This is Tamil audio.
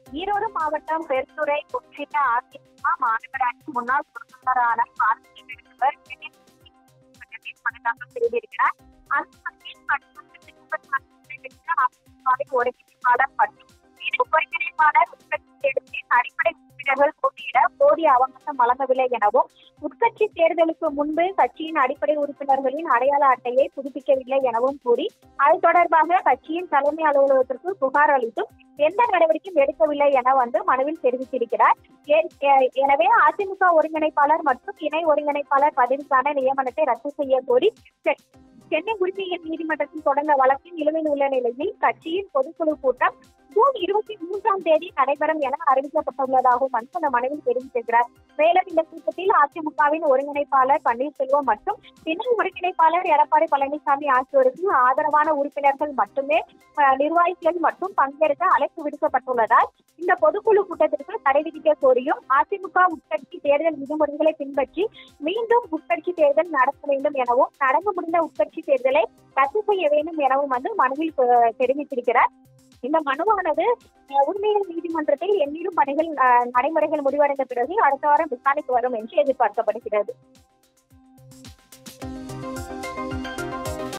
ஈரோடு மாவட்டம் பெருந்துறை ஒன்றிய அதிமுக மாநகராட்சி முன்னாள் பொறுப்பாளரான பார்த்திபர் மனதாக தெரிவிக்கிறார் அந்த வகையில் கடந்த இருபத்தி நான்கு நடைபெற்ற அதிமுகவின் ஒருங்கிணைப்பாளர் மற்றும் இணை ஒருங்கிணைப்பாளர் உட்கட்சி தேர்தலில் அடிப்படை உறுப்பினர்கள் போட்டியிட போதிய அவகாசம் வழங்கவில்லை எனவும் உட்கட்சி தேர்தலுக்கு முன்பு கட்சியின் அடிப்படை உறுப்பினர்களின் அடையாள அட்டையை புதுப்பிக்கவில்லை எனவும் கூறி அது தொடர்பாக கட்சியின் தலைமை அலுவலகத்திற்கு புகார் அளித்தும் எந்த நடவடிக்கையும் எடுக்கவில்லை என வந்து மனுவில் தெரிவித்திருக்கிறார் ஏ- எ- எனவே அதிமுக ஒருங்கிணைப்பாளர் மற்றும் இணை ஒருங்கிணைப்பாளர் பதவிக்கான நியமனத்தை ரத்து செய்ய கோரி செ- சென்னை உரிமையியல் நீதிமன்றத்தில் தொடர்ந்த வழக்கில் நிலுவையில் உள்ள நிலையில் கட்சியின் பொதுக்குழு கூட்டம் ஜூன் இருபத்தி மூன்றாம் தேதி நடைபெறும் என அறிவிக்கப்பட்டுள்ளதாகவும் வந்து அந்த மனுவில் தெரிவித்திருக்கிறார் மேலும் இந்த கூட்டத்தில் அதிமுகவின் ஒருங்கிணைப்பாளர் பன்னீர்செல்வம் மற்றும் இணை ஒருங்கிணைப்பாளர் எடப்பாடி பழனிசாமி ஆகியோருக்கு ஆதரவான உறுப்பினர்கள் மட்டுமே அஹ், நிர்வாகிகள் மற்றும் பங்கேற்க அழைப்பு விடுக்கப்பட்டுள்ளதால் இந்த பொதுக்குழு கூட்டத்திற்கு தடை விதிக்க கோரியும் அதிமுக உட்கட்சி தேர்தல் விதிமுறைகளை பின்பற்றி மீண்டும் உட்கட்சி தேர்தல் நடத்த வேண்டும் எனவும் நடந்து முடிந்த உட்கட்சி தேர்தலை ரத்து செய்ய வேண்டும் எனவும் வந்து மனுவில் அஹ், தெரிவித்திருக்கிறார் இந்த மனுவானது அஹ், உரிமையியல் நீதிமன்றத்தில் எண்ணிலும் பணிகள் அஹ், நடைமுறைகள் முடிவடைந்த பிறகு அடுத்த வாரம் விசாரணைக்கு வரும் என்று எதிர்பார்க்கப்படுகிறது